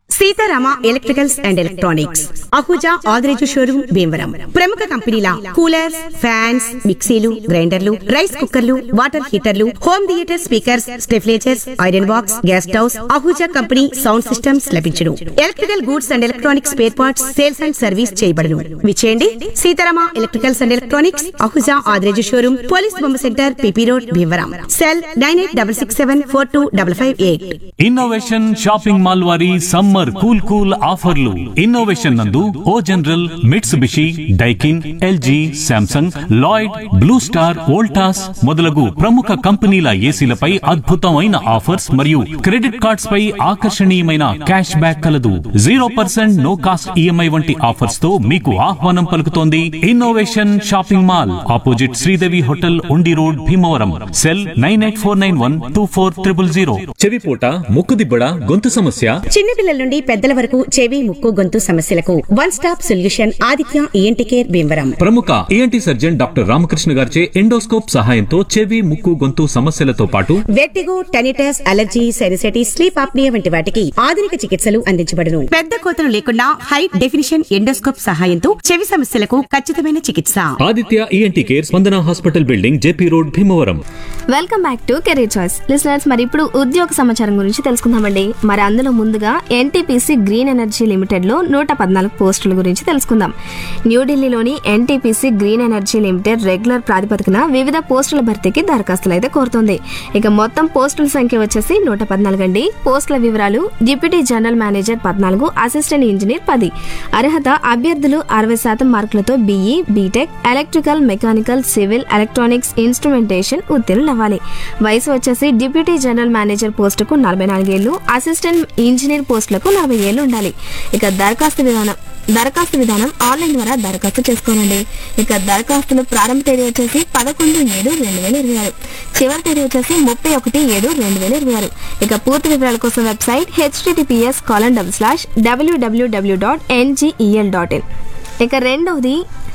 Sitarama electricals and electronics Ahuja Adireju showroom Bhimavaram ప్రముఖ కంపెనీల coolers fans మిక్సీలు గ్రైండర్లు రైస్ కుక్కర్లు వాటర్ హీటర్లు హోమ్ థియేటర్ స్పీకర్స్ స్టెఫ్లేచర్స్ iron box gas stoves Ahuja company sound systems లభించును electrical goods and electronics spare parts sales and service చేయబడును విచేయండి Seetharama electricals and electronics Ahuja Adireju showroom police Bomma centre PP road Bhimavaram cell nine eight double six seven four two double five eight innovation shopping mall వారి summer cool cool ఆఫర్లు innovation నందు O General Mitsubishi Daikin LG Samsung Lloyd Blue Star Voltas మొదలగు ప్రముఖ కంపెనీల ఏసీలపై అద్భుతమైన offers మరియు credit cards పై ఆకర్షణీయమైన క్యాష్ బ్యాక్ కలదు zero percent no cost EMI వంటి ఆఫర్స్ తో మీకు ఆహ్వానం పలుకుతోంది innovation shopping mall opposite Sridevi hotel Undi road Bhimavaram cell nine eight four nine one two four triple zero చెవిపోట ముక్కుదిబ్బడ గొంతు సమస్య చిన్నపిల్లల నుండి పెద్దల వరకు చెవి ముక్కు గొంతు సమస్యలకు one stop solution Aditya ENT care Bhimavaram ప్రముఖ ఏఎన్టీ సర్జన్ డాక్టర్ రామకృష్ణ గారిచే ఎండోస్కోప్ సహాయంతో చెవి ముక్కు గొంతు సమస్యలతో పాటు vertigo tinnitus allergy sinusitis sleep apnoea వంటి వాటికి ఆధునిక చికిత్సలు అందించబడును పెద్ద కోతలు లేకుండా హై డెఫినిషన్ ఎండోస్కోప్ సహాయంతో చెవి సమస్యలకు ఖచ్చితమైన చికిత్స Aditya ENT care Spandana hospital building JP road Bhimavaram welcome back to career choice listeners మరి ఇప్పుడు ఉద్యోగ సమాచారం గురించి తెలుసుకుందామండి మరి అందులో ముందుగా ఎన్టీపీసీ గ్రీన్ ఎనర్జీ లిమిటెడ్ లో నూట పద్నాలుగు పోస్టుల గురించి తెలుసుకుందాం న్యూఢిల్లీలోని NTPC green energy limited regular ప్రాతిపదికన వివిధ పోస్టుల భర్తీకి దరఖాస్తులు అయితే కోరుతుంది ఇక మొత్తం పోస్టుల సంఖ్య వచ్చేసి నూట పద్నాలుగు అండి పోస్టుల వివరాలు డిప్యూటీ జనరల్ మేనేజర్ పద్నాలుగు అసిస్టెంట్ ఇంజనీర్ పది అర్హత అభ్యర్థులు అరవై శాతం మార్కులతో BE BTech electrical mechanical civil electronics instrumentation ఉత్తీర్ణులు అవ్వాలి వయసు వచ్చేసి డిప్యూటీ జనరల్ మేనేజర్ పోస్టుకు నలభై నాలుగేళ్లు అసిస్టెంట్ ఇంజనీర్ పోస్టులకు నలభై ఏళ్లు ఉండాలి ఇక దరఖాస్తు విధానం దరఖాస్తు విధానం ఆన్లైన్ ద్వారా దరఖాస్తు చేసుకోనండి ఇక దరఖాస్తులు ప్రారంభ తేదీ వచ్చేసి పదకొండు ఏడు రెండు వేల ఇరవై ఆరు చివరి తేదీ వచ్చేసి ముప్పై ఒకటి ఏడు రెండు వేల ఇరవై ఆరు ఇక పూర్తి వివరాల కోసం website HTTPS colon double slash WWW dot NGEL dot in ఇక రెండవది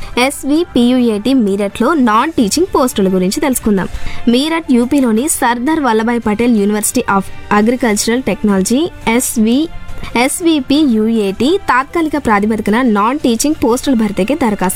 ఎస్విపియుఏటి మీరట్లో నాన్ టీచింగ్ పోస్టుల గురించి తెలుసుకుందాం మీరట్ యూపీలోని Sardar Vallabhbhai Patel university of agricultural technology SV SVP UAT తాత్కాలిక ప్రాతిపదికన నాన్ టీచింగ్ పోస్టుల భర్తీకి దరఖాస్తు